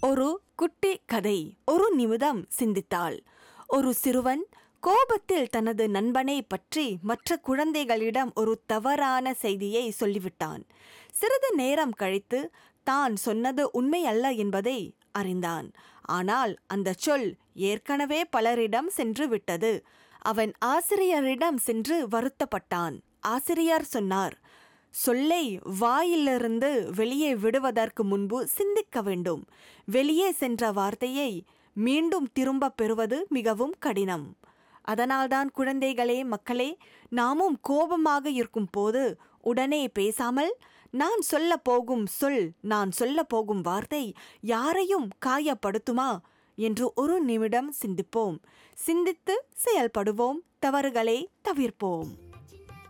ஒரு குட்டி கதை ஒரு நிமிடம் சிந்தித்தாள் ஒரு சிறுவன் கோபத்தில் தனது நண்பனை பற்றி மற்ற குழந்தைகளிடம் ஒரு தவறான செய்தியை சொல்லிவிட்டான் சிறிது நேரம் கழித்து தான் சொன்னது உண்மை அல்ல என்பதை அறிந்தான் ஆனால் அந்த சொல் ஏற்கனவே பலரிடம் சென்று விட்டது அவன் ஆசிரியரிடம் சென்று வருத்தப்பட்டான் ஆசிரியர் சொன்னார் சொல்லை வாயிலிருந்து வெளியே விடுவதற்கு முன்பு சிந்திக்க வேண்டும் வெளியே சென்ற வார்த்தையை மீண்டும் திரும்பப் பெறுவது மிகவும் கடினம் அதனால்தான் குழந்தைகளே மக்களே நாமும் கோபமாக இருக்கும் போது உடனே பேசாமல் நான் சொல்ல போகும் சொல் நான் சொல்ல போகும் வார்த்தை யாரையும் காயப்படுத்துமா என்று ஒரு நிமிடம் சிந்திப்போம் சிந்தித்து செயல்படுவோம் தவறுகளை தவிர்ப்போம்